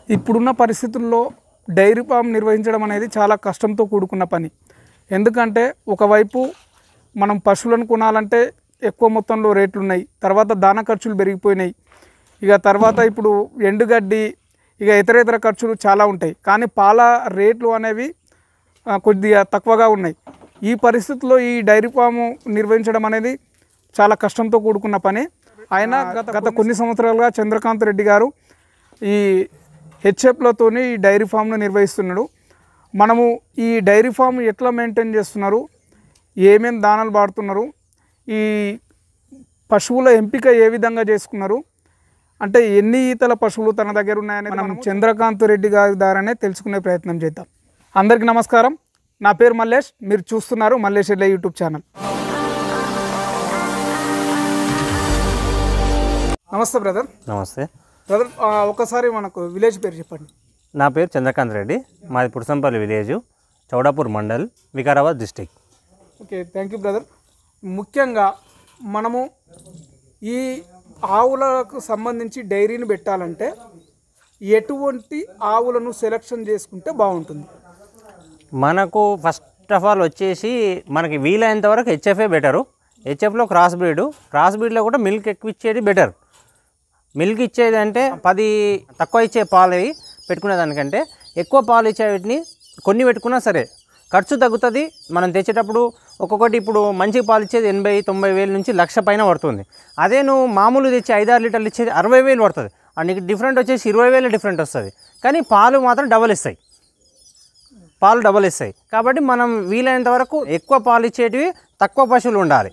ఇప్పుడున్న పరిస్థితుల్లో dairy farm నిర్వహించడం అనేది చాలా కష్టంతో కూడుకున్న పని ఎందుకంటే ఒకవైపు మనం పశువులను కొనాలంటే ఎక్కువ మొత్తంలో రేట్లు ఉన్నాయి తర్వాత దాన ఖర్చులు పెరిగిపోయినాయి ఇక తర్వాత ఇప్పుడు ఎండుగడ్డి ఇక ఇతర ఇతర ఖర్చులు చాలా ఉంటాయి కానీ పాల రేట్లు అనేవి ఆ, కొద్దిగా తక్కువగా ఉన్నాయి ఈ పరిస్థితుల్లో ఈ డైరీ ఫాము నిర్వహించడం అనేది చాలా కష్టంతో కూడుకున్న పని ఆయన గత గత కొన్ని సంవత్సరాలుగా చంద్రకాంత్ రెడ్డి గారు ఈ హెచ్ఎఫ్లతోని ఈ డైరీ ఫామ్ను నిర్వహిస్తున్నాడు మనము ఈ డైరీ ఫామ్ ఎట్లా మెయింటైన్ చేస్తున్నారు ఏమేం దానాలు వాడుతున్నారు ఈ పశువుల ఎంపిక ఏ విధంగా చేసుకున్నారు అంటే ఎన్ని ఈతల పశువులు తన దగ్గర ఉన్నాయని మనం చంద్రకాంత్ రెడ్డి గారి ద్వారానే తెలుసుకునే ప్రయత్నం చేద్దాం అందరికీ నమస్కారం నా పేరు మల్లేష్ మీరు చూస్తున్నారు మల్లేష్ ఎడ్ల యూట్యూబ్ ఛానల్ నమస్తే బ్రదర్ నమస్తే బ్రదర్ ఆ, ఒకసారి మనకు విలేజ్ పేరు చెప్పండి నా పేరు చంద్రకాంత్ రెడ్డి మాది Purusampalli village Chowdapur mandal Vikarabad district okay thank you brother ముఖ్యంగా మనము ఈ ఆవులకు సంబంధించి డైరీని పెట్టాలంటే ఎటువంటి ఆవులను సెలెక్షన్ చేసుకుంటే బాగుంటుంది మనకు ఫస్ట్ ఆఫ్ ఆల్ వచ్చేసి మనకి వీలైనంత వరకు హెచ్ఎఫే బెటరు హెచ్ఎఫ్లో క్రాస్ బ్రీడ్ క్రాస్ బ్రీడ్లో కూడా మిల్క్ ఎక్కువ ఇచ్చేది బెటర్ మిల్క్ ఇచ్చేది అంటే పది తక్కువ ఇచ్చే పాలు అవి పెట్టుకునే దానికంటే ఎక్కువ పాలు ఇచ్చే వీటిని కొన్ని పెట్టుకున్నా సరే ఖర్చు తగ్గుతుంది మనం తెచ్చేటప్పుడు ఒక్కొక్కటి ఇప్పుడు మంచి పాలు ఇచ్చేది ఎనభై తొంభై వేల నుంచి లక్ష పైన పడుతుంది అదే నువ్వు మామూలు తెచ్చి ఐదారు లీటర్లు ఇచ్చేది అరవై వేలు పడుతుంది అండ్ నీకు డిఫరెంట్ వచ్చేసి ఇరవై వేలు డిఫరెంట్ వస్తుంది కానీ పాలు మాత్రం డబల్ ఇస్తాయి పాలు డబల్ ఇస్తాయి కాబట్టి మనం వీలైనంత వరకు ఎక్కువ పాలు ఇచ్చేటివి తక్కువ పశువులు ఉండాలి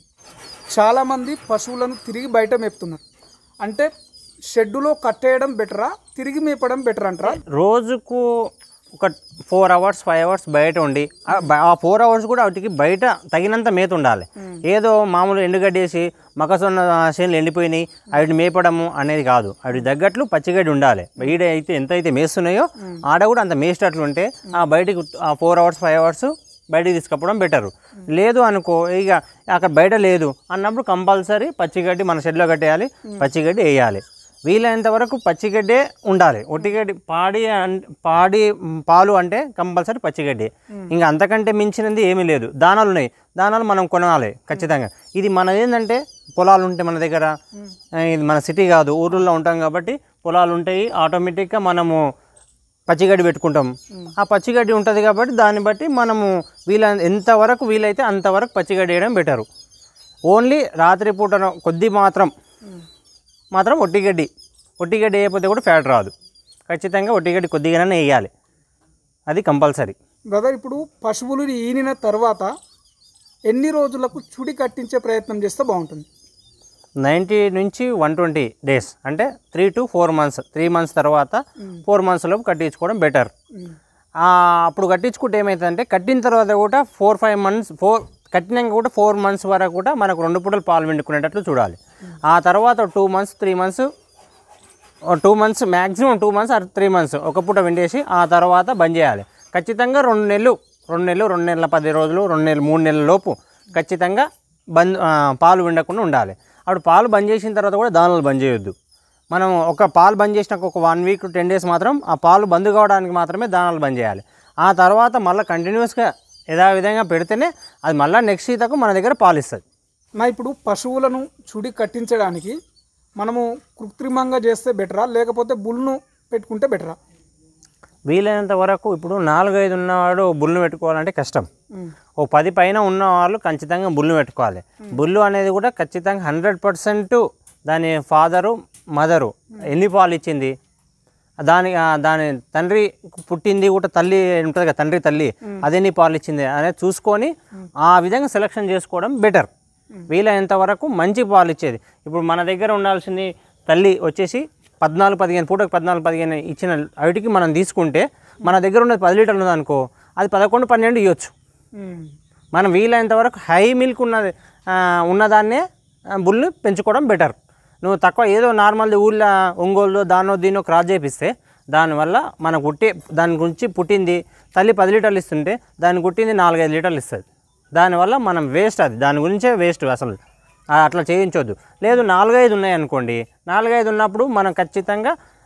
చాలామంది పశువులను తిరిగి బయట మేపుతున్నారు అంటే షెడ్డులో కట్టేయడం బెటరా తిరిగి మేపడం బెటర్ అంటారా రోజుకు ఒక ఫోర్ అవర్స్ ఫైవ్ అవర్స్ బయట ఉండి ఆ బ- ఆ ఫోర్ అవర్స్ కూడా వాటికి బయట తగినంత మేత ఉండాలి ఏదో మామూలు ఎండుగడ్డి వేసి మకసొన్న చేనులు ఎండిపోయినాయి వాటిని మేపడము అనేది కాదు వాటి తగ్గట్లు పచ్చిగడ్డి ఉండాలి ఈడ అయితే ఎంత అయితే మేస్తున్నాయో ఆడ కూడా అంత మేసేటట్లు ఉంటే ఆ బయటికి ఆ ఫోర్ అవర్స్ ఫైవ్ అవర్స్ బయటికి తీసుకపోవడం బెటరు లేదు అనుకో ఇక అక్కడ బయట లేదు అన్నప్పుడు కంపల్సరీ పచ్చిగడ్డి మన షెడ్లో కట్టేయాలి పచ్చిగడ్డి వేయాలి వీలైనంత వరకు పచ్చిగడ్డే ఉండాలి ఒట్టిగడ్డి పాడి అన్- పాడి మ్, పాలు అంటే కంపల్సరీ పచ్చిగడ్డి ఇంకా అంతకంటే మించినది ఏమీ లేదు దానాలు ఉన్నాయి దానాలు మనం కొనాలి ఖచ్చితంగా ఇది మన ఏంటంటే పొలాలు ఉంటాయి మన దగ్గర ఆ, ఇది మన సిటీ కాదు ఊర్లలో ఉంటాం కాబట్టి పొలాలు ఉంటాయి ఆటోమేటిక్గా మనము పచ్చిగడ్డి పెట్టుకుంటాం ఆ పచ్చిగడ్డి ఉంటుంది కాబట్టి దాన్ని బట్టి మనము వీల ఎంతవరకు వీలైతే అంతవరకు పచ్చిగడ్డి వేయడం బెటరు ఓన్లీ రాత్రిపూట కొద్ది మాత్రం మాత్రం ఒట్టిగడ్డి ఒట్టిగడ్డి వేయకపోతే కూడా ఫ్యాట్ రాదు ఖచ్చితంగా ఒట్టిగడ్డి కొద్దిగానే వేయాలి అది కంపల్సరీ బ్రదర్ ఇప్పుడు పశువులు ఈనిన తర్వాత ఎన్ని రోజులకు చుడి కట్టించే ప్రయత్నం చేస్తే బాగుంటుంది నైంటీ నుంచి వన్ ట్వంటీ డేస్ అంటే three to four months three months తర్వాత ఫోర్ మంత్స్లోపు కట్టించుకోవడం బెటర్ అప్పుడు కట్టించుకుంటే ఏమవుతుందంటే కట్టిన తర్వాత కూడా ఫోర్ ఫైవ్ మంత్స్ ఫోర్ కట్టినాక కూడా ఫోర్ మంత్స్ వరకు కూడా మనకు రెండు పూటలు పాలు పిండుకునేటట్లు చూడాలి ఆ తర్వాత two months three months two months maximum two months or three months ఒక పూట విండేసి ఆ తర్వాత బంద్ చేయాలి ఖచ్చితంగా రెండు నెలలు రెండు నెలలు రెండు నెలల పది రోజులు రెండు నెలలు మూడు నెలల లోపు ఖచ్చితంగా బంద్ ఆ, పాలు విండకుండా ఉండాలి అప్పుడు పాలు బంద్ చేసిన తర్వాత కూడా దానాలు బంద్ చేయొద్దు మనం ఒక పాలు బంద్ చేసినాక ఒక వన్ వీక్ టెన్ డేస్ మాత్రం ఆ పాలు బంద్ కావడానికి మాత్రమే దానాలు బంద్ చేయాలి ఆ తర్వాత మళ్ళీ కంటిన్యూస్గా యథావిధంగా పెడితేనే అది మళ్ళీ నెక్స్ట్ ఈతకు మన దగ్గర పాలు ఇస్తుంది నా ఇప్పుడు పశువులను చుడి కట్టించడానికి మనము కృత్రిమంగా చేస్తే బెటరా లేకపోతే బుల్ను పెట్టుకుంటే బెటరా వీలైనంత వరకు ఇప్పుడు నాలుగైదు ఉన్నవాడు బుల్లు పెట్టుకోవాలంటే కష్టం ఓ పది పైన ఉన్న వాళ్ళు ఖచ్చితంగా బుల్లు పెట్టుకోవాలి బుల్లు అనేది కూడా ఖచ్చితంగా హండ్రెడ్ పర్సెంట్ దాని ఫాదరు మదరు ఎన్ని పాలు ఇచ్చింది దాని ఆ, దాని తండ్రి పుట్టింది కూడా తల్లి ఉంటుంది కదా తండ్రి తల్లి అదెన్ని పాలు ఇచ్చింది అనేది చూసుకొని ఆ విధంగా సెలెక్షన్ చేసుకోవడం బెటర్ వీలైనంత వరకు మంచి పాలు ఇచ్చేది ఇప్పుడు మన దగ్గర ఉండాల్సింది తల్లి వచ్చేసి పద్నాలుగు పదిహేను పూటకు పద్నాలుగు పదిహేను ఇచ్చిన వాటికి మనం తీసుకుంటే మన దగ్గర ఉన్నది పది లీటర్లు ఉందనుకో అది పదకొండు పన్నెండు ఇవ్వచ్చు మనం వీలైనంత వరకు హై మిల్క్ ఉన్నది ఆ, ఉన్నదాన్నే ఆ, బుల్ని పెంచుకోవడం బెటర్ నువ్వు తక్కువ ఏదో నార్మల్ ఊళ్ళో ఒంగోలు దానో దీనో క్రాస్ చేపిస్తే దానివల్ల మనకు పుట్టే దాని గురించి పుట్టింది తల్లి పది లీటర్లు ఇస్తుంటే దాని పుట్టింది నాలుగైదు లీటర్లు ఇస్తుంది దానివల్ల మనం వేస్ట్ అది దాని గురించే వేస్ట్ అసలు ఆ, అట్లా చేయించొద్దు లేదు నాలుగైదు ఉన్నాయనుకోండి నాలుగైదు ఉన్నప్పుడు మనం ఖచ్చితంగా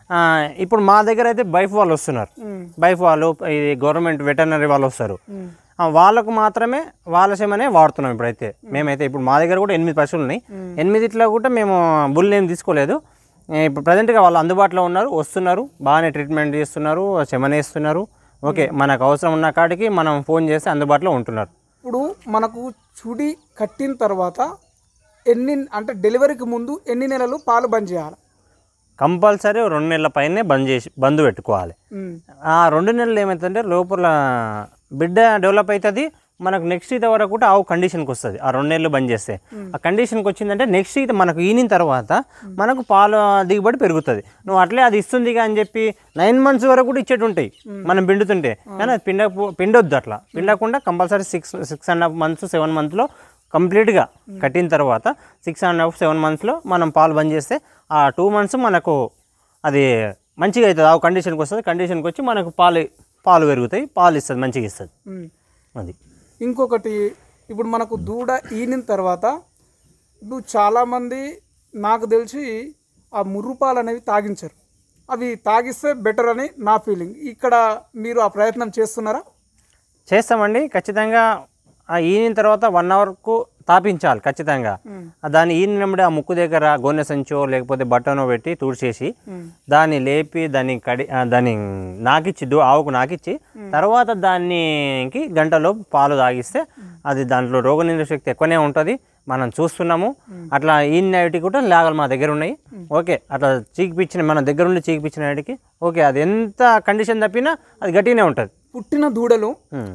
ఆ, ఇప్పుడు మా దగ్గర అయితే బైఫ్ వాళ్ళు వస్తున్నారు మ్మ్. బైఫ్ వాళ్ళు ఇది గవర్నమెంట్ వెటర్నరీ వాళ్ళు వస్తారు మ్మ్. ఆ, వాళ్ళకు మాత్రమే వాళ్ళ సెమనే వాడుతున్నాం ఇప్పుడైతే మేమైతే ఇప్పుడు మా దగ్గర కూడా ఎనిమిది పశువులు ఉన్నాయి ఎనిమిదిట్లో కూడా మేము బుల్ ఏం తీసుకోలేదు ఏ, ఇప్పుడు ప్రజెంట్గా వాళ్ళు అందుబాటులో ఉన్నారు వస్తున్నారు బాగానే ట్రీట్మెంట్ చేస్తున్నారు చెమనేస్తున్నారు ఓకే మనకు అవసరం ఉన్న కాడికి మనం ఫోన్ చేస్తే అందుబాటులో ఉంటున్నారు ఇప్పుడు మనకు చుడి కట్టిన తర్వాత ఎన్ని అంటే డెలివరీకి ముందు ఎన్ని నెలలు పాలు బంద్ చేయాలి కంపల్సరీ రెండు నెలల పైనే బంద్ చేసి బంద్ పెట్టుకోవాలి మ్మ్. ఆ రెండు నెలలు ఏమవుతుందంటే లోపల బిడ్డ డెవలప్ అవుతుంది మనకు నెక్స్ట్ ఈత వరకు కూడా ఆవు కండిషన్కి వస్తుంది ఆ రెండు నెలలు బంద్ చేస్తే ఆ కండిషన్కి వచ్చిందంటే నెక్స్ట్ ఈత మనకు ఈనిన తర్వాత మనకు పాలు దిగుబడి పెరుగుతుంది నువ్వు అట్లే అది ఇస్తుంది అని చెప్పి నైన్ మంత్స్ వరకు కూడా ఇచ్చేటి ఉంటాయి మనం పిండుతుంటే కానీ అది పిండ పిండొద్దు అట్లా పిండకుండా compulsory six six and half months seven మంత్స్లో కంప్లీట్గా కట్టిన తర్వాత సిక్స్ అండ్ హాఫ్ సెవెన్ మంత్స్లో మనం పాలు బంద్ చేస్తే ఆ టూ మంత్స్ మనకు అది మంచిగా అవుతుంది ఆ కండిషన్కి వస్తుంది కండిషన్కి వచ్చి మనకు పాలు పాలు పెరుగుతాయి పాలు ఇస్తుంది మంచిగా ఇస్తుంది మ్మ్. అది ఇంకొకటి ఇప్పుడు మనకు దూడ ఈనిన తర్వాత ఇప్పుడు చాలామంది నాకు తెలిసి ఆ ముర్రుపాలు అనేవి తాగించరు అవి తాగిస్తే బెటర్ అని నా ఫీలింగ్ ఇక్కడ మీరు ఆ ప్రయత్నం చేస్తున్నారా చేస్తామండి ఖచ్చితంగా ఆ ఈనిన తర్వాత వన్ అవర్కు తాపించాలి ఖచ్చితంగా మ్మ్. ఆ దాన్ని ఈనినప్పుడే ఆ ముక్కు దగ్గర గోనె సంచో లేకపోతే బట్టనో పెట్టి తుడిచేసి మ్మ్. దాన్ని లేపి దాన్ని కడి ఆ, దాన్ని నాకిచ్చి దు- ఆవుకు నాకిచ్చి తర్వాత దానికి గంటలో పాలు తాగిస్తే అది దాంట్లో రోగనిరోధక శక్తి ఎక్కువనే ఉంటుంది మనం చూస్తున్నాము అట్లా ఈనటి కూడా లేగలు మా దగ్గర ఉన్నాయి ఓకే అట్లా చీకిపించిన మన దగ్గర ఉండి చీకిపించిన వాటికి ఓకే అది ఎంత కండిషన్ తప్పినా అది గట్టిగానే ఉంటుంది పుట్టిన దూడలు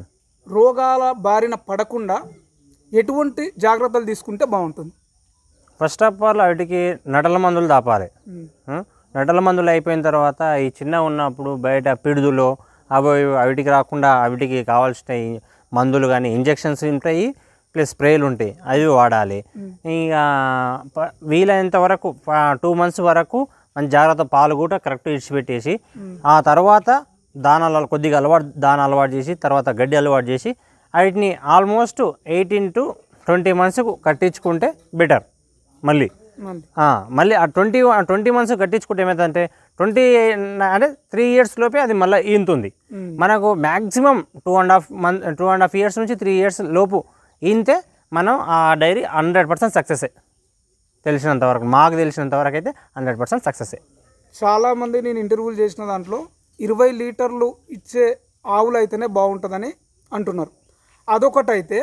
రోగాల బారిన పడకుండా ఎటువంటి జాగ్రత్తలు తీసుకుంటే బాగుంటుంది ఫస్ట్ ఆఫ్ ఆల్ వాటికి నటల మందులు దాపాలి మ్మ్. ఆ? నటల మందులు అయిపోయిన తర్వాత ఈ చిన్న ఉన్నప్పుడు బయట పిడుదులు అవి అవిటికి రాకుండా అవిటికి కావాల్సిన ఈ మందులు కానీ ఇంజెక్షన్స్ ఉంటాయి ప్లస్ స్ప్రేలు ఉంటాయి అవి వాడాలి ఇక ప- వీలైనంత వరకు టూ మంత్స్ వరకు మన జాగ్రత్త పాలు కూడా కరెక్ట్ ఇడిచిపెట్టేసి ఆ తర్వాత దానాలు కొద్దిగా అలవాటు దాన అలవాటు చేసి తర్వాత గడ్డి అలవాటు చేసి వాటిని ఆల్మోస్ట్ ఎయిటీన్ టు ట్వంటీ మంత్స్కు కట్టించుకుంటే బెటర్ మళ్ళీ మళ్ళీ ఆ, మళ్ళీ ఆ ట్వంటీ ట్వంటీ మంత్స్ కట్టించుకుంటే ఏమవుతుందంటే ట్వంటీ అంటే త్రీ ఇయర్స్ లోపే అది మళ్ళీ ఈనుతుంది మ్మ్. మనకు maximum two and half month two and half years నుంచి త్రీ ఇయర్స్ లోపు ఈనితే మనం ఆ డైరీ హండ్రెడ్ పర్సెంట్ సక్సెసే తెలిసినంత వరకు మాకు తెలిసినంత వరకు అయితే హండ్రెడ్ పర్సెంట్ సక్సెసే చాలామంది నేను ఇంటర్వ్యూలు చేసిన దాంట్లో ఇరవై లీటర్లు ఇచ్చే ఆవులు అయితేనే బాగుంటుందని అంటున్నారు అదొకటైతే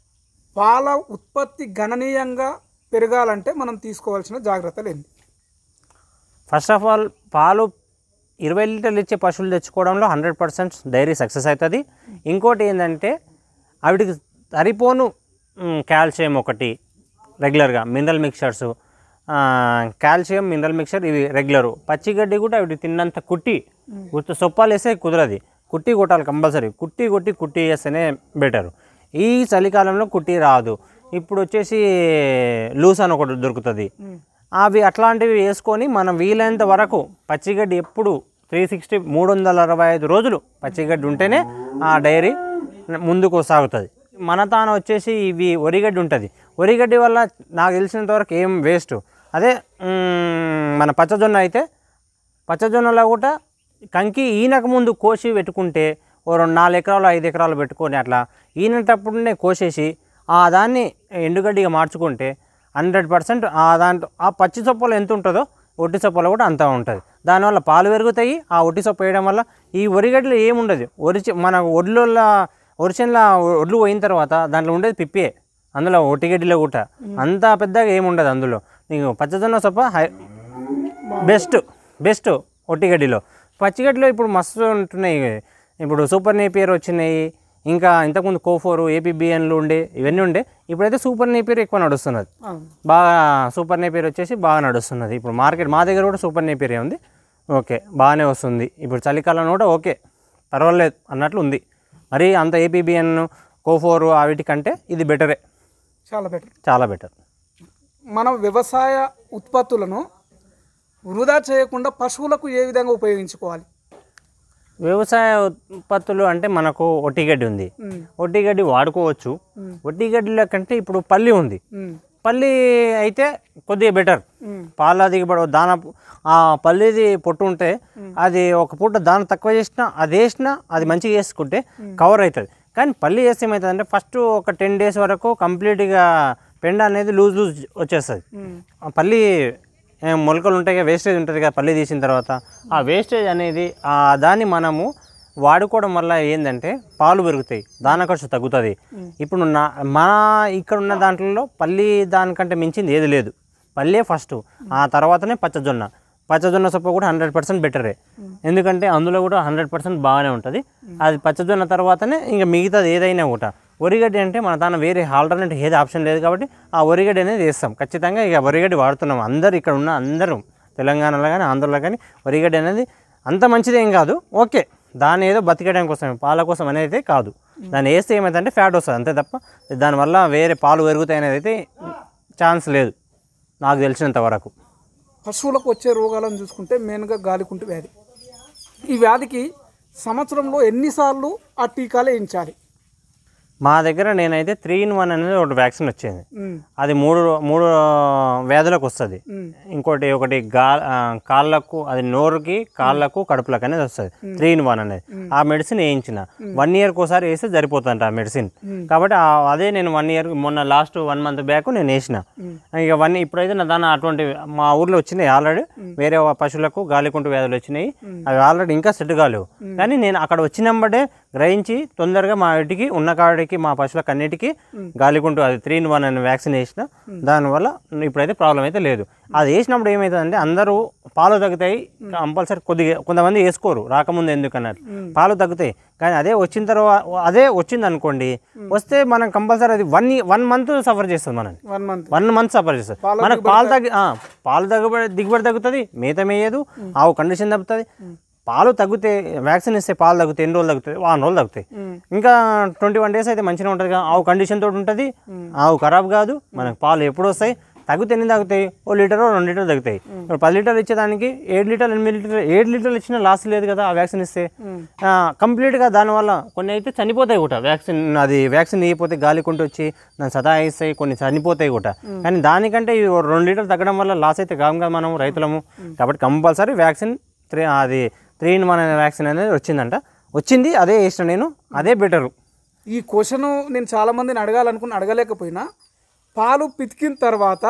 పాల ఉత్పత్తి గణనీయంగా పెరగాలంటే మనం తీసుకోవాల్సిన జాగ్రత్తలు ఏంటి ఫస్ట్ ఆఫ్ ఆల్ పాలు ఇరవై లీటర్లు ఇచ్చే పశువులు తెచ్చుకోవడంలో హండ్రెడ్ పర్సెంట్ డైరీ సక్సెస్ అవుతుంది ఇంకోటి ఏంటంటే వాటికి సరిపోను మ్, కాల్షియం ఒకటి రెగ్యులర్గా mineral mixtures calcium mineral mixture ఇవి రెగ్యులర్ పచ్చిగడ్డి కూడా అవి తిన్నంత కుట్టి గుర్తు సొప్పాలు వేస్తే కుదరది కుట్టి కొట్టాలి కంపల్సరీ కుట్టి కొట్టి కుట్టి వేస్తేనే బెటర్ ఈ చలికాలంలో కుట్టి రాదు ఇప్పుడు వచ్చేసి లూస్ అని ఒకటి దొరుకుతుంది అవి అట్లాంటివి వేసుకొని మనం వీలైనంత వరకు పచ్చిగడ్డి ఎప్పుడు త్రీ సిక్స్టీ మూడు వందల అరవై ఐదు రోజులు పచ్చిగడ్డి ఉంటేనే ఆ డైరీ ముందుకు సాగుతుంది మన తాను వచ్చేసి ఇవి వరిగడ్డి ఉంటుంది వరిగడ్డి వల్ల నాకు తెలిసినంత వరకు ఏం వేస్ట్ అదే మ్, మన పచ్చజొన్న అయితే పచ్చజొన్నలో కూడా కంకి ఈనక ముందు కోసి పెట్టుకుంటే ఓ రెండు నాలుగు ఎకరాలు ఐదు ఎకరాలు పెట్టుకొని అట్లా ఈనేటప్పుడునే కోసేసి ఆ దాన్ని ఎండుగడ్డిగా మార్చుకుంటే హండ్రెడ్ పర్సెంట్ ఆ దాంట్లో ఆ పచ్చి చొప్పలో ఎంత ఉంటుందో ఒట్టి చొప్పలో కూడా అంత ఉంటుంది దానివల్ల పాలు పెరుగుతాయి ఆ ఒట్టి చొప్ప వేయడం వల్ల ఈ వరిగడ్డలో ఏముండదు ఒరిచి మన ఒడ్ల ఒరిచిన్ల ఒడ్లు పోయిన తర్వాత దాంట్లో ఉండేది పిప్పే అందులో ఒట్టిగడ్డిలో కూడా అంత పెద్దగా ఏముండదు అందులో నీకు పచ్చదొన్న సొప్ప హై బెస్ట్ బెస్ట్ ఒట్టిగడ్డిలో పచ్చిగడ్డిలో ఇప్పుడు మస్తు ఉంటున్నాయి ఇప్పుడు సూపర్ నేపియర్ వచ్చినాయి ఇంకా ఇంతకుముందు కోఫోరు ఏపీబిఎన్లు ఉండే ఇవన్నీ ఉండే ఇప్పుడైతే సూపర్ నేపియర్ ఎక్కువ నడుస్తున్నది బాగా సూపర్ నేపియర్ వచ్చేసి బాగా నడుస్తున్నది ఇప్పుడు మార్కెట్ మా దగ్గర కూడా సూపర్ నేపియర్ ఉంది ఓకే బాగానే వస్తుంది ఇప్పుడు చలికాలంలో కూడా ఓకే పర్వాలేదు అన్నట్లు ఉంది మరి అంత ఏపీబిఎన్ కోఫోరు వాటి కంటే ఇది బెటరే చాలా బెటర్ చాలా బెటర్ మన వ్యవసాయ ఉత్పత్తులను వృధా చేయకుండా పశువులకు ఏ విధంగా ఉపయోగించుకోవాలి వ్యవసాయ ఉత్పత్తులు అంటే మనకు ఒట్టిగడ్డి ఉంది ఉమ్, ఒట్టిగడ్డి వాడుకోవచ్చు మ్మ్. ఒట్టిగడ్డిలో కంటే ఇప్పుడు పల్లి ఉంది ఉమ్, పల్లి అయితే కొద్దిగా బెటర్ పాల దిగుబడి దాన ఆ పల్లిది పొట్టు ఉంటే అది ఒక పూట దాన తక్కువ చేసినా అది వేసినా అది మంచిగా వేసుకుంటే కవర్ అవుతుంది కానీ పల్లి వేస్తే ఏమవుతుంది ఫస్ట్ ఒక టెన్ డేస్ వరకు కంప్లీట్గా పెండ అనేది లూజ్ లూజ్ వచ్చేస్తుంది ఆ పల్లి ఏ, మొలకలు ఉంటాయి కదా వేస్టేజ్ ఉంటుంది కదా పల్లి తీసిన తర్వాత ఆ వేస్టేజ్ అనేది ఆ దాన్ని మనము వాడుకోవడం వల్ల ఏంటంటే పాలు పెరుగుతాయి దాన ఖర్చు తగ్గుతుంది ఇప్పుడు నా మా ఇక్కడ ఉన్న దాంట్లో పల్లి దానికంటే మించింది ఏది లేదు పల్లే ఫస్ట్ ఆ తర్వాతనే పచ్చజొన్న పచ్చజొన్న సొప్ప కూడా హండ్రెడ్ పర్సెంట్ బెటరే ఎందుకంటే అందులో కూడా హండ్రెడ్ పర్సెంట్ బాగానే ఉంటుంది అది పచ్చజొన్న తర్వాతనే ఇంకా మిగతాది ఏదైనా కూడా వరిగడ్డి అంటే మన దాని వేరే ఆల్టర్నేట్ ఏది ఆప్షన్ లేదు కాబట్టి ఆ వరిగడ్డి అనేది వేస్తాం ఖచ్చితంగా ఇక వరిగడ్డి వాడుతున్నాం అందరు ఇక్కడ ఉన్న అందరూ తెలంగాణలో కానీ ఆంధ్రలో కానీ వరిగడ్డి అనేది అంత మంచిదేం కాదు ఓకే దాన్ని ఏదో బతికేయడానికి కోసం పాల కోసం అనేది అయితే కాదు దాన్ని వేస్తే ఏమైందంటే ఫ్యాట్ వస్తుంది అంతే తప్ప దానివల్ల వేరే పాలు పెరుగుతాయి అనేది అయితే ఛాన్స్ లేదు నాకు తెలిసినంత వరకు పశువులకు వచ్చే రోగాలను చూసుకుంటే మెయిన్గా గాలికుంటు వ్యాధి ఈ వ్యాధికి సంవత్సరంలో ఎన్నిసార్లు ఆ టీకాలు వేయించాలి మా దగ్గర నేనైతే త్రీ ఇన్ వన్ అనేది ఒకటి వ్యాక్సిన్ వచ్చింది ఉమ్, అది మూడు మూడు వ్యాధులకు వస్తుంది ఉమ్, ఇంకోటి ఒకటి గా ఆ, కాళ్ళకు అది నోరుకి కాళ్ళకు కడుపులకు అనేది వస్తుంది త్రీ ఇన్ వన్ అనేది ఆ మెడిసిన్ వేయించిన వన్ ఇయర్కి ఒకసారి వేస్తే సరిపోతుందంట ఆ మెడిసిన్ కాబట్టి ఆ- అదే నేను వన్ ఇయర్ మొన్న లాస్ట్ వన్ మంత్ బ్యాక్ నేను వేసిన ఇక వన్ ఇప్పుడైతే నా దాని అటువంటి మా ఊర్లో వచ్చినాయి ఆల్రెడీ వేరే పశువులకు గాలికుంటు వ్యాధులు వచ్చినాయి అవి ఆల్రెడీ ఇంకా సెట్ కాలేవు కానీ నేను అక్కడ వచ్చినప్పుడే గ్రహించి తొందరగా మా ఇంటికి ఉన్న కాడికి మా పశువులకు అన్నిటికీ గాలికుంటు అది త్రీ ఇన్ వన్ అనే వ్యాక్సిన్ వేసిన దానివల్ల ఇప్పుడైతే ప్రాబ్లం అయితే లేదు అది వేసినప్పుడు ఏమవుతుందంటే అందరూ పాలు తగ్గుతాయి కంపల్సరీ కొద్దిగా కొంతమంది వేసుకోరు రాకముందు ఎందుకు అన్నారు పాలు తగ్గుతాయి కానీ అదే వచ్చిన తర్వాత అదే వచ్చింది అనుకోండి వస్తే మనం కంపల్సరీ అది వన్ వన్ మంత్ సఫర్ చేస్తుంది మనం one month one month suffer చేస్తుంది మనకు పాలు తగ్గి ఆ, పాలు తగ్గుబడి దిగుబడి తగ్గుతుంది మేత మేయదు ఆవు కండిషన్ తగ్గుతుంది పాలు తగ్గితే వ్యాక్సిన్ ఇస్తే పాలు తగ్గుతాయి ఎన్ని రోజులు తగ్గుతాయి వారం రోజులు తగ్గుతాయి ఇంకా ట్వంటీ వన్ డేస్ అయితే మంచిగా ఉంటుంది కదా ఆవు కండిషన్ తోటి ఉంటుంది ఆవు ఖరాబ్ కాదు మనకు పాలు ఎప్పుడు వస్తాయి తగ్గితే ఎన్ని తగ్గుతాయి ఓ లీటర్ రెండు లీటర్లు తగ్గుతాయి ఇప్పుడు పది లీటర్లు ఇచ్చేదానికి ఏడు లీటర్లు ఎనిమిది లీటర్లు ఏడు లీటర్లు ఇచ్చినా లాస్ లేదు కదా ఆ వ్యాక్సిన్ ఇస్తే ఆ, కంప్లీట్గా దానివల్ల కొన్ని అయితే చనిపోతాయి కూడా వ్యాక్సిన్ అది వ్యాక్సిన్ ఇవ్వకపోతే గాలి కొంటూ వచ్చి దాన్ని సతాయిస్తాయి కొన్ని చనిపోతాయి కూడా కానీ దానికంటే ఈ ఓ రెండు లీటర్లు తగ్గడం వల్ల లాస్ అయితే కాము కదా మనం రైతులము కాబట్టి కంపల్సరీ వ్యాక్సిన్ త్రీ అది త్రీ ఇన్ వన్ అనే వ్యాక్సిన్ అనేది వచ్చిందంట వచ్చింది అదే వేసిన నేను అదే బెటరు ఈ క్వశ్చన్ నేను చాలామందిని అడగాలనుకుని అడగలేకపోయినా పాలు పితికిన తర్వాత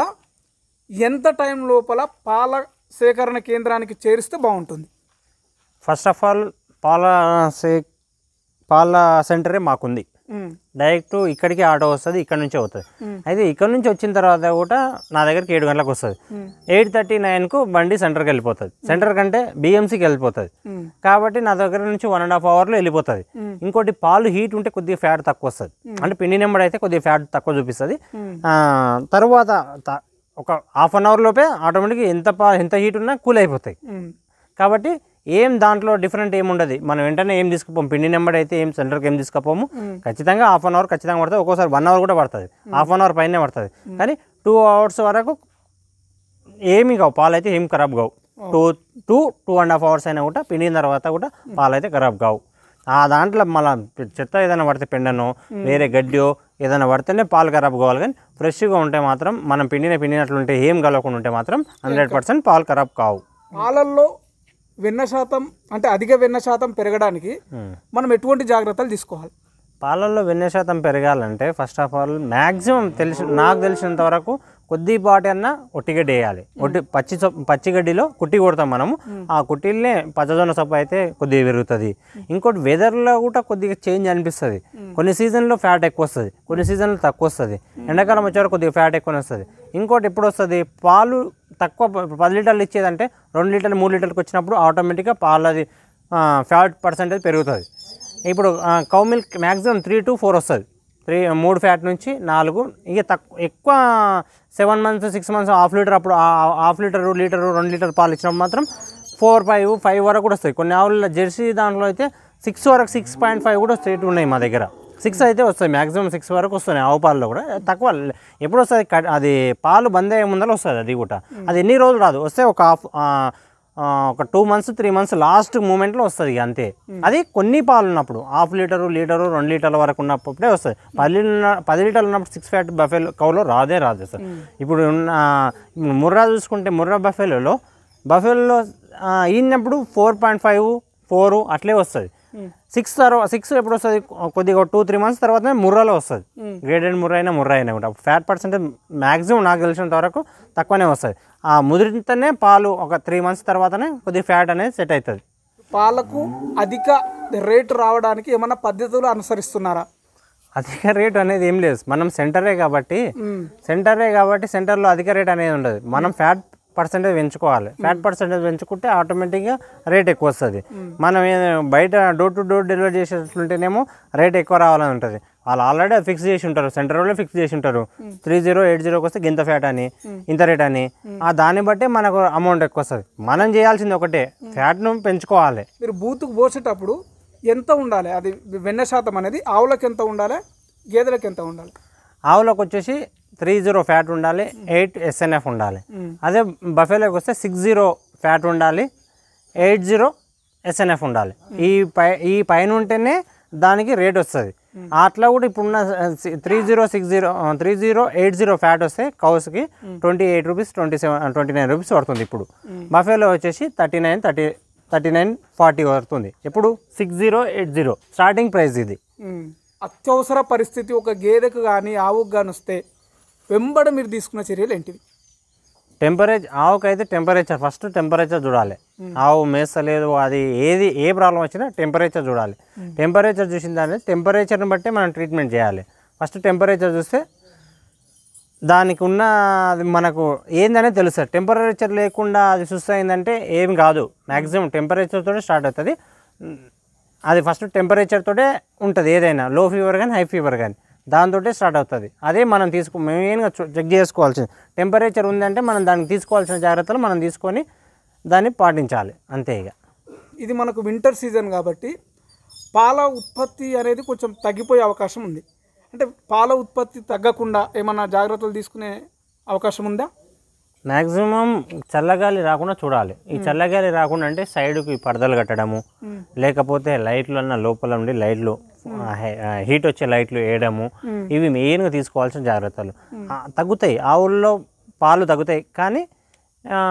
ఎంత టైం లోపల పాల సేకరణ కేంద్రానికి చేరిస్తే బాగుంటుంది ఫస్ట్ ఆఫ్ ఆల్ పాల సే పాల సెంటరే మాకుంది ఉమ్, డైరెక్ట్ ఇక్కడికి ఆటో వస్తుంది ఇక్కడ నుంచే అవుతుంది అయితే ఇక్కడ నుంచి వచ్చిన తర్వాత కూడా నా దగ్గరికి ఏడు గంటలకు వస్తుంది ఎయిట్ థర్టీ నైన్కు బండి సెంటర్కి వెళ్ళిపోతుంది సెంటర్ కంటే బిఎంసీకి వెళ్ళిపోతుంది ఉమ్, కాబట్టి నా దగ్గర నుంచి వన్ అండ్ హాఫ్ అవర్లో వెళ్ళిపోతుంది ఇంకోటి పాలు హీట్ ఉంటే కొద్దిగా ఫ్యాట్ తక్కువ వస్తుంది అంటే పిండి నెంబర్ అయితే కొద్దిగా ఫ్యాట్ తక్కువ చూపిస్తుంది ఆ, తర్వాత త- ఒక హాఫ్ అన్ అవర్ లోపే ఆటోమేటిక్గా ఎంత పా ఎంత హీట్ ఉన్నా కూల్ అయిపోతాయి ఉమ్, కాబట్టి ఏం దాంట్లో డిఫరెంట్ ఏం ఉండదు మనం వెంటనే ఏం తీసుకుపోం పిండి నెంబర్ అయితే ఏం సెంటర్కి ఏం తీసుకుపోము ఖచ్చితంగా హాఫ్ అన్ అవర్ ఖచ్చితంగా పడుతుంది ఒక్కోసారి వన్ అవర్ కూడా పడుతుంది హాఫ్ అన్ అవర్ పైనే పడుతుంది కానీ టూ అవర్స్ వరకు ఏమి కావు పాలు అయితే ఏం ఖరాబ్ కావు two two two and half hours అయినా కూడా పిండిన తర్వాత కూడా పాలు అయితే ఖరాబ్ కావు ఆ దాంట్లో మళ్ళీ చెత్త ఏదైనా పడితే పెండనో వేరే గడ్డో ఏదైనా పడితేనే పాలు ఖరాబ్ కావాలి కానీ ఫ్రెష్గా ఉంటే మాత్రం మనం పిండిన పిండినట్లుంటే ఏం కలవకుండా ఉంటే మాత్రం హండ్రెడ్ పర్సెంట్ పాలు ఖరాబ్ కావు పాలల్లో వెన్న శాతం అంటే అధిక వెన్న శాతం పెరగడానికి ఉమ్. మనం ఎటువంటి జాగ్రత్తలు తీసుకోవాలి పాలల్లో వెన్న శాతం పెరగాలంటే ఫస్ట్ ఆఫ్ ఆల్ మ్యాక్సిమం తెలిసి నాకు తెలిసినంత వరకు కొద్దిపాటి అన్న ఒట్టిగడ్డి వేయాలి ఒట్టి పచ్చి సొ- పచ్చిగడ్డిలో కుట్టి కొడతాం మనము ఆ కుట్టిల్నే పచ్చజొన్న సొప్ప అయితే కొద్దిగా పెరుగుతుంది ఇంకోటి వెదర్లో కూడా కొద్దిగా చేంజ్ అనిపిస్తుంది కొన్ని సీజన్లో ఫ్యాట్ ఎక్కువ వస్తుంది కొన్ని సీజన్లో తక్కువ వస్తుంది ఎండాకాలం వచ్చేవరకు కొద్దిగా ఫ్యాట్ ఎక్కువ వస్తుంది ఇంకోటి ఎప్పుడు వస్తుంది పాలు తక్కువ ఇప్పుడు పది లీటర్లు ఇచ్చేదంటే రెండు లీటర్లు మూడు లీటర్లకు వచ్చినప్పుడు ఆటోమేటిక్గా పాలది ఫ్యాట్ పర్సెంటేజ్ పెరుగుతుంది ఇప్పుడు cow milk maximum three to four వస్తుంది త్రీ మూడు ఫ్యాట్ నుంచి నాలుగు ఇక తక్కువ ఎక్కువ seven months six months half litre అప్పుడు ఆ- హాఫ్ లీటర్ లీటర్ రెండు లీటర్ పాలు ఇచ్చినప్పుడు మాత్రం ఫోర్ ఫైవ్ ఫైవ్ వరకు కూడా వస్తాయి కొన్ని ఆవుల జెర్సీ దాంట్లో అయితే సిక్స్ వరకు సిక్స్ పాయింట్ ఫైవ్ కూడా స్ట్రేట్ ఉన్నాయి మా దగ్గర సిక్స్ అయితే వస్తాయి మ్యాక్సిమం సిక్స్ వరకు వస్తున్నాయి ఆవు పాలలో కూడా తక్కువ ఎప్పుడు వస్తుంది కట్- అది పాలు బంద్ అయ్యే ముందర వస్తుంది అది కూడా అది ఎన్ని రోజులు రాదు వస్తే ఒక హాఫ్ ఆ, ఒక two months three months last మూమెంట్లో వస్తుంది ఇక అంతే అది కొన్ని పాలు ఉన్నప్పుడు హాఫ్ లీటరు లీటరు రెండు లీటర్ల వరకు ఉన్నప్పుడే వస్తుంది పది లీటర్ పది లీటర్లు ఉన్నప్పుడు సిక్స్ ఫ్యాట్ బఫెల్ కౌలో రాదే రాదు సార్ ఇప్పుడు ఉన్న ఇప్పుడు ముర్రా చూసుకుంటే ముర్రా బఫెలోలో బఫెల్లో ఈనప్పుడు ఫోర్ పాయింట్ ఫైవ్ ఫోర్ అట్లే వస్తుంది సిక్స్ తర్వాత సిక్స్ ఎప్పుడు వస్తుంది కొద్దిగా టూ త్రీ మంత్స్ తర్వాతనే ముర్రాలో వస్తుంది గ్రేడెడ్ ముర్రా అయినా ముర్రా అయినా కూడా ఫ్యాట్ పర్సెంటేజ్ మ్యాక్సిమం నాకు తెలిసినంత వరకు తక్కువనే వస్తుంది ఆ ముదిరితేనే పాలు ఒక త్రీ మంత్స్ తర్వాతనే కొద్దిగా ఫ్యాట్ అనేది సెట్ అవుతుంది పాలకు అధిక రేటు రావడానికి ఏమైనా పద్ధతులు అనుసరిస్తున్నారా అధిక రేట్ అనేది ఏం లేదు మనం సెంటరే కాబట్టి సెంటరే కాబట్టి సెంటర్లో అధిక రేట్ అనేది ఉండదు మనం ఫ్యాట్ పర్సెంటేజ్ పెంచుకోవాలి ఫ్యాట్ పర్సెంటేజ్ పెంచుకుంటే ఆటోమేటిక్గా రేట్ ఎక్కువ వస్తుంది మనం ఏ- బయట డోర్ టు డోర్ డెలివరీ చేసేట్లుంటేనేమో రేట్ ఎక్కువ రావాలని ఉంటుంది వాళ్ళు ఆల్రెడీ ఫిక్స్ చేసి ఉంటారు సెంటర్ వాళ్ళు ఫిక్స్ చేసి ఉంటారు త్రీ జీరో ఎయిట్ జీరోకి వస్తే గింత ఫ్యాట్ అని ఇంత రేట్ అని ఆ దాన్ని బట్టి మనకు అమౌంట్ ఎక్కువ వస్తుంది మనం చేయాల్సింది ఒకటే ఫ్యాట్ను పెంచుకోవాలి మీరు బూతుకు పోసేటప్పుడు ఎంత ఉండాలి అది వెన్న శాతం అనేది ఆవులకు ఎంత ఉండాలి గేదెలకు ఎంత ఉండాలి ఆవులకు వచ్చేసి త్రీ జీరో ఫ్యాట్ ఉండాలి ఎయిట్ ఎస్ఎన్ఎఫ్ ఉండాలి అదే బఫేలోకి వస్తే సిక్స్ జీరో ఫ్యాట్ ఉండాలి ఎయిట్ జీరో ఎస్ఎన్ఎఫ్ ఉండాలి ఈ పై ఈ పైన ఉంటేనే దానికి రేట్ వస్తుంది అట్లా కూడా ఇప్పుడున్న three zero six zero three zero eight zero fat వస్తే కౌస్కి twenty eight rupees twenty seven twenty nine rupees పడుతుంది ఇప్పుడు బఫేలో వచ్చేసి thirty nine thirty thirty nine forty పడుతుంది ఇప్పుడు six zero eight zero starting price ఇది ఉమ్. అత్యవసర పరిస్థితి ఒక గేదెకు కానీ ఆవుకు కానీ వస్తే వెంబడ మీరు తీసుకున్న చర్యలు ఏంటివి టెంపరేచర్ ఆవుకైతే టెంపరేచర్ ఫస్ట్ టెంపరేచర్ చూడాలి ఆవు మేస్తలేదు అది ఏది ఏ ప్రాబ్లం వచ్చినా టెంపరేచర్ చూడాలి టెంపరేచర్ చూసిన దాన్ని టెంపరేచర్ని బట్టి మనం ట్రీట్మెంట్ చేయాలి ఫస్ట్ టెంపరేచర్ చూస్తే దానికి ఉన్న అది మనకు ఏందనే తెలుస్తుంది టెంపరేచర్ లేకుండా అది సుస్థ అయిందంటే ఏం కాదు మ్యాక్సిమం టెంపరేచర్తో స్టార్ట్ అవుతుంది అది ఫస్ట్ టెంపరేచర్ తోటే ఉంటుంది ఏదైనా లో ఫీవర్ కానీ హై ఫీవర్ కానీ దాంతో స్టార్ట్ అవుతుంది అదే మనం తీసుకో మెయిన్గా చెక్ చేసుకోవాల్సింది టెంపరేచర్ ఉందంటే మనం దానికి తీసుకోవాల్సిన జాగ్రత్తలు మనం తీసుకొని దాన్ని పాటించాలి అంతే ఇక ఇది మనకు వింటర్ సీజన్ కాబట్టి పాల ఉత్పత్తి అనేది కొంచెం తగ్గిపోయే అవకాశం ఉంది అంటే పాల ఉత్పత్తి తగ్గకుండా ఏమన్నా జాగ్రత్తలు తీసుకునే అవకాశం ఉందా మ్యాక్సిమం చల్లగాలి రాకుండా చూడాలి ఈ చల్లగాలి రాకుండా అంటే సైడ్కి పరదలు కట్టడము లేకపోతే లైట్లు అన్న లోపల ఉండి లైట్లు హీట్ వచ్చే లైట్లు వేయడము ఇవి మెయిన్గా తీసుకోవాల్సిన జాగ్రత్తలు ఆ, తగ్గుతాయి ఆవుల్లో పాలు తగ్గుతాయి కానీ ఆ,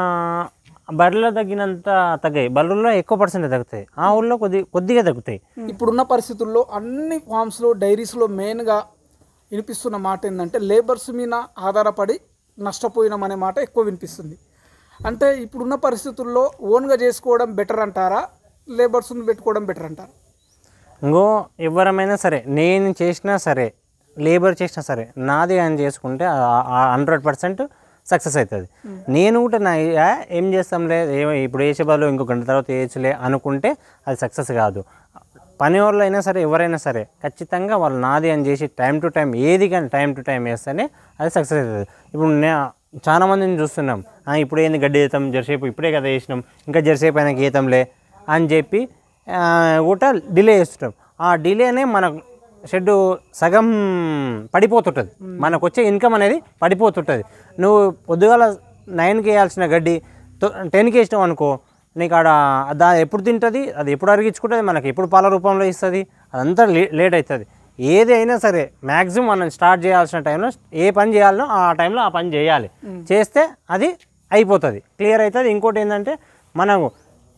బర్రెలో తగ్గినంత తగ్గాయి బర్రెల్లో ఎక్కువ పర్సెంట్ తగ్గుతాయి ఆవుల్లో కొద్ది కొద్దిగా తగ్గుతాయి ఇప్పుడున్న పరిస్థితుల్లో అన్ని ఫామ్స్లో డైరీస్లో మెయిన్గా వినిపిస్తున్న మాట ఏంటంటే లేబర్స్ మీద ఆధారపడి నష్టపోయినాం అనే మాట ఎక్కువ వినిపిస్తుంది అంటే ఇప్పుడున్న పరిస్థితుల్లో ఓన్గా చేసుకోవడం బెటర్ అంటారా లేబర్స్ని పెట్టుకోవడం బెటర్ అంటారా ఇంకో ఎవరమైనా సరే నేను చేసినా సరే లేబర్ చేసినా సరే నాది అని చేసుకుంటే హండ్రెడ్ పర్సెంట్ సక్సెస్ అవుతుంది నేను కూడా నా ఆ, ఏం చేస్తాంలే ఏమో ఇప్పుడు వేసే బదులు ఇంకో గంట తర్వాత వేయచ్చులే అనుకుంటే అది సక్సెస్ కాదు పని వాళ్ళు అయినా సరే ఎవరైనా సరే ఖచ్చితంగా వాళ్ళు నాది అని చేసి టైం టు టైం ఏది కానీ టైం టు టైం వేస్తేనే అది సక్సెస్ అవుతుంది ఇప్పుడు నే చాలా మందిని చూస్తున్నాం "ఆ, ఇప్పుడు ఏంది గడ్డి వేస్తాం జరసేపు ఇప్పుడే కదా వేసినాం ఇంకా జరసేపు అయినా గీతంలే అని చెప్పి ఆ, కూడా డిలే చేస్తుంటాం ఆ డిలేనే మనకు షెడ్ సగం పడిపోతుంటుంది మనకు వచ్చే ఇన్కమ్ అనేది పడిపోతుంటుంది నువ్వు పొద్దుగాల నైన్కి వేయాల్సిన గడ్డి టెన్కి వేసినావు అనుకో నీకు ఆడ దా ఎప్పుడు తింటుంది అది ఎప్పుడు అరిగించుకుంటుంది మనకి ఎప్పుడు పాల రూపంలో ఇస్తుంది అదంతా లే లేట్ అవుతుంది ఏది అయినా సరే మ్యాక్సిమం మనం స్టార్ట్ చేయాల్సిన టైంలో ఏ పని చేయాలనో ఆ టైంలో ఆ పని చేయాలి చేస్తే అది అయిపోతుంది క్లియర్ అవుతుంది ఇంకోటి ఏంటంటే మనకు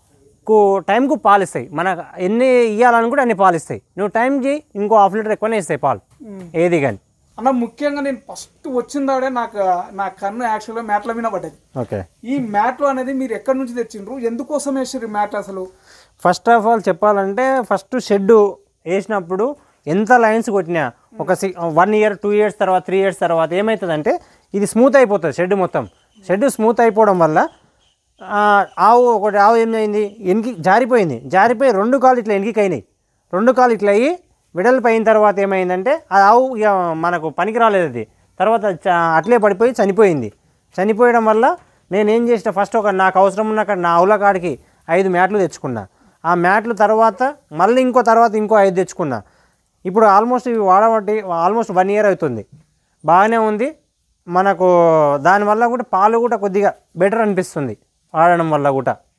కు టైంకు పాలు ఇస్తాయి మనకు ఎన్ని ఇవ్వాలనుకుంటే అన్ని పాలు ఇస్తాయి నువ్వు టైం చేయి ఇంకో హాఫ్ లీటర్ ఎక్కువనే ఇస్తాయి పాలు ఏది కానీ అన్న ముఖ్యంగా నేను ఫస్ట్ వచ్చిందాడే నాకు నా కన్ను యాక్చువల్గా మ్యాట్ల మీద పడ్డది ఓకే ఈ మ్యాట్లు అనేది మీరు ఎక్కడి నుంచి తెచ్చిండ్రు ఎందుకోసం వేసారు ఈ మ్యాట్ అసలు ఫస్ట్ ఆఫ్ ఆల్ చెప్పాలంటే ఫస్ట్ షెడ్ వేసినప్పుడు ఎంత లైన్స్ కొట్టినా ఒక సి వన్ ఇయర్ టూ ఇయర్స్ తర్వాత త్రీ ఇయర్స్ తర్వాత ఏమవుతుందంటే ఇది స్మూత్ అయిపోతుంది షెడ్ మొత్తం షెడ్ స్మూత్ అయిపోవడం వల్ల ఆ, ఆవు ఒకటి ఆవు ఏమైంది ఎనికి జారిపోయింది జారిపోయి రెండు కాలు ఇట్లా ఎనికి అయినాయి రెండు కాలు ఇట్లా అయ్యి విడల్పు అయిన తర్వాత ఏమైందంటే ఆ ఆవు ఇక మనకు పనికి రాలేదు అది తర్వాత చ- అట్లే పడిపోయి చనిపోయింది చనిపోయడం వల్ల నేను ఏం చేసిన ఫస్ట్ ఒక నాకు అవసరం ఉన్న కాడ నా ఆవుల కాడికి ఐదు మ్యాట్లు తెచ్చుకున్నా ఆ మ్యాట్లు తర్వాత మళ్ళీ ఇంకో తర్వాత ఇంకో ఐదు తెచ్చుకున్నా ఇప్పుడు ఆల్మోస్ట్ ఇవి వాడబట్టి ఆల్మోస్ట్ వన్ ఇయర్ అవుతుంది బాగానే ఉంది మనకు దానివల్ల కూడా పాలు కూడా కొద్దిగా బెటర్ అనిపిస్తుంది వాడడం వల్ల కూడా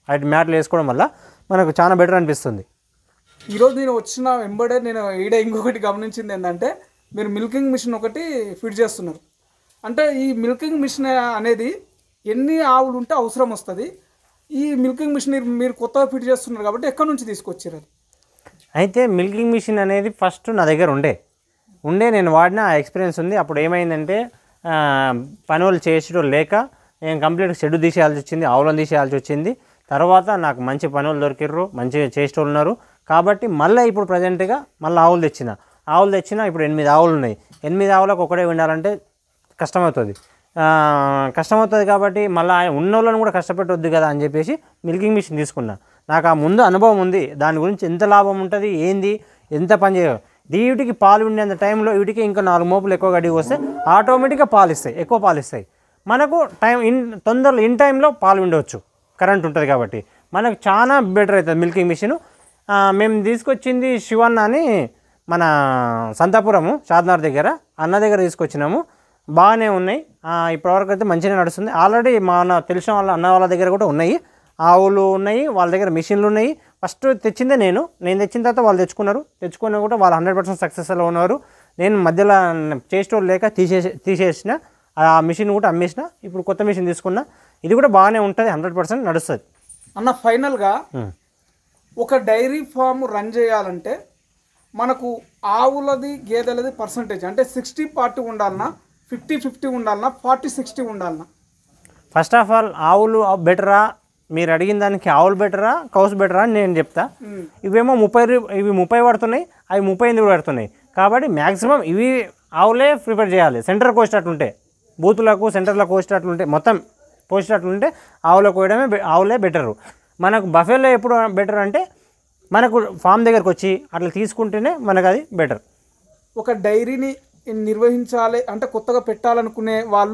వాటి మ్యాట్లు వేసుకోవడం వల్ల మనకు చాలా బెటర్ అనిపిస్తుంది ఈరోజు నేను వచ్చిన వెంబడే నేను ఈడ ఇంకొకటి గమనించింది ఏంటంటే మీరు మిల్కింగ్ మిషన్ ఒకటి ఫిట్ చేస్తున్నారు అంటే ఈ మిల్కింగ్ మిషన్ అనేది ఎన్ని ఆవులు ఉంటే అవసరం వస్తుంది ఈ మిల్కింగ్ మిషన్ మీరు కొత్తగా ఫిట్ చేస్తున్నారు కాబట్టి ఎక్కడి నుంచి తీసుకొచ్చారు అది అయితే మిల్కింగ్ మిషన్ అనేది ఫస్ట్ నా దగ్గర ఉండే ఉండే నేను వాడిన ఆ ఎక్స్పీరియన్స్ ఉంది అప్పుడు ఏమైందంటే ఆ, పని వాళ్ళు చేసేటోళ్ళు లేక నేను కంప్లీట్ షెడ్ తీసేయాల్సి వచ్చింది ఆవులను తీసేయాల్సి వచ్చింది తర్వాత నాకు మంచి పని వాళ్ళు దొరికిర్రు మంచిగా చేసేటోళ్ళు ఉన్నారు కాబట్టి మళ్ళీ ఇప్పుడు ప్రజెంట్గా మళ్ళీ ఆవులు తెచ్చిన ఆవులు తెచ్చిన ఇప్పుడు ఎనిమిది ఆవులు ఉన్నాయి ఎనిమిది ఆవులకు ఒకటే ఉండాలంటే కష్టమవుతుంది ఆ, కష్టమవుతుంది కాబట్టి మళ్ళీ ఆయన ఉన్నోళ్ళని కూడా కష్టపెట్టొద్దు కదా అని చెప్పేసి మిల్కింగ్ మిషన్ తీసుకున్నా నాకు ఆ ముందు అనుభవం ఉంది దాని గురించి ఎంత లాభం ఉంటుంది ఏంది ఎంత పని చేయ వీటికి పాలు ఉండేంత టైంలో వీటికి ఇంకా నాలుగు మోపులు ఎక్కువ గడిగి వస్తే ఆటోమేటిక్గా పాలు ఇస్తాయి ఎక్కువ పాలు ఇస్తాయి మనకు టైం ఇన్ తొందరలో ఇన్ టైంలో పాలు ఉండవచ్చు కరెంట్ ఉంటుంది కాబట్టి మనకు చాలా బెటర్ అవుతుంది మిల్కింగ్ మిషన్ మేము తీసుకొచ్చింది శివన్న అని మన సంతాపురము షాద్నార్ దగ్గర అన్న దగ్గర తీసుకొచ్చినాము బాగానే ఉన్నాయి ఆ, ఇప్పటివరకు అయితే మంచిగా నడుస్తుంది ఆల్రెడీ మన తెలిసిన వాళ్ళ అన్న వాళ్ళ దగ్గర కూడా ఉన్నాయి ఆవులు ఉన్నాయి వాళ్ళ దగ్గర మిషన్లు ఉన్నాయి ఫస్ట్ తెచ్చిందే నేను నేను తెచ్చిన తర్వాత వాళ్ళు తెచ్చుకున్నారు తెచ్చుకున్నా కూడా వాళ్ళు హండ్రెడ్ పర్సెంట్ సక్సెస్లో ఉన్నారు నేను మధ్యలో చేసేటోళ్ళు లేక తీసేసి తీసేసిన ఆ మిషన్ కూడా అమ్మేసిన ఇప్పుడు కొత్త మిషన్ తీసుకున్నా ఇది కూడా బాగానే ఉంటుంది హండ్రెడ్ పర్సెంట్ నడుస్తుంది అన్న ఫైనల్గా ఒక డైరీ ఫామ్ రన్ చేయాలంటే మనకు ఆవులది గేదెలది పర్సంటేజ్ అంటే సిక్స్టీ ఫార్టీ ఉండాలన్నా ఫిఫ్టీ ఫిఫ్టీ ఉండాలన్నా ఫార్టీ సిక్స్టీ ఉండాలన్నా ఫస్ట్ ఆఫ్ ఆల్ ఆవులు బెటరా మీరు అడిగిన దానికి ఆవులు బెటరా కౌస్ బెటరా అని నేను చెప్తా ఇవేమో ముప్పై రూ- ఇవి ముప్పై పడుతున్నాయి అవి ముప్పై ఎనిమిది పడుతున్నాయి కాబట్టి మ్యాక్సిమం ఇవి ఆవులే ప్రిపేర్ చేయాలి సెంటర్ కోసేటట్లుంటే బూతులకు సెంటర్లకు కోసేటట్లుంటే మొత్తం పోసేటట్లుంటే ఆవులకు కోయడమే బె- ఆవులే బెటరు మనకు బఫెలో ఎప్పుడు బెటర్ అంటే మనకు ఫామ్ దగ్గరకు వచ్చి అట్లా తీసుకుంటేనే మనకు అది బెటర్ ఒక డైరీని నిర్వహించాలి అంటే కొత్తగా పెట్టాలనుకునే వాళ్ళు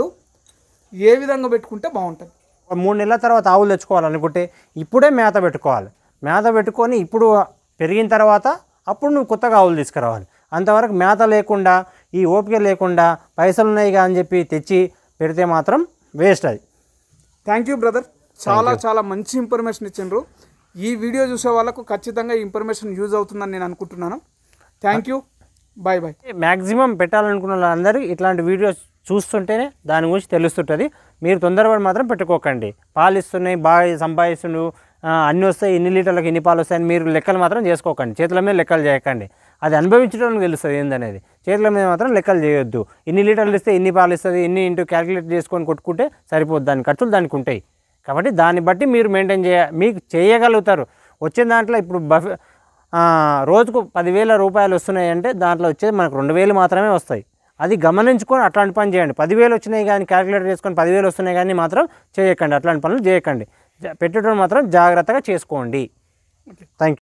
ఏ విధంగా పెట్టుకుంటే బాగుంటుంది మూడు నెలల తర్వాత ఆవులు తెచ్చుకోవాలనుకుంటే ఇప్పుడే మేత పెట్టుకోవాలి మేత పెట్టుకొని ఇప్పుడు పెరిగిన తర్వాత అప్పుడు నువ్వు కొత్తగా ఆవులు తీసుకురావాలి అంతవరకు మేత లేకుండా ఈ ఓపిక లేకుండా పైసలు ఉన్నాయి కదా అని చెప్పి తెచ్చి పెడితే మాత్రం వేస్ట్ అది థ్యాంక్ యూ బ్రదర్ చాలా చాలా మంచి ఇన్ఫర్మేషన్ ఇచ్చిండ్రు ఈ వీడియో చూసే వాళ్ళకు ఖచ్చితంగా ఈ ఇన్ఫర్మేషన్ యూజ్ అవుతుందని నేను అనుకుంటున్నాను thank you bye bye maximum పెట్టాలనుకున్న వాళ్ళందరూ ఇట్లాంటి వీడియోస్ చూస్తుంటేనే దాని గురించి తెలుస్తుంటుంది మీరు తొందరపడి మాత్రం పెట్టుకోకండి పాలు ఇస్తున్నాయి బాగా సంపాదిస్తుండు ఆ, అన్ని వస్తాయి ఇన్ని లీటర్లకు ఇన్ని పాలు వస్తాయని మీరు లెక్కలు మాత్రం చేసుకోకండి చేతుల మీద లెక్కలు చేయకండి అది అనుభవించడానికి తెలుస్తుంది ఏందనేది చేతుల మీద మాత్రం లెక్కలు చేయొద్దు ఇన్ని లీటర్లు ఇస్తే ఇన్ని పాలు ఇస్తుంది ఇన్ని ఇంటూ క్యాలిక్యులేట్ చేసుకొని కొట్టుకుంటే సరిపోద్ది దాని ఖర్చులు దానికి ఉంటాయి కాబట్టి దాన్ని బట్టి మీరు మెయింటైన్ చేయ మీకు చేయగలుగుతారు వచ్చిన దాంట్లో ఇప్పుడు బఫ్ ఆ, రోజుకు పదివేల రూపాయలు వస్తున్నాయి అంటే దాంట్లో వచ్చేది మనకు రెండు వేలు మాత్రమే వస్తాయి అది గమనించుకొని అట్లాంటి పని చేయండి పదివేలు వచ్చినాయి కానీ క్యాలిక్యులేట్ చేసుకొని పదివేలు వస్తున్నాయి కానీ మాత్రం చేయకండి అట్లాంటి పనులు చేయకండి జ- పెట్టేటప్పుడు మాత్రం జాగ్రత్తగా చేసుకోండి థ్యాంక్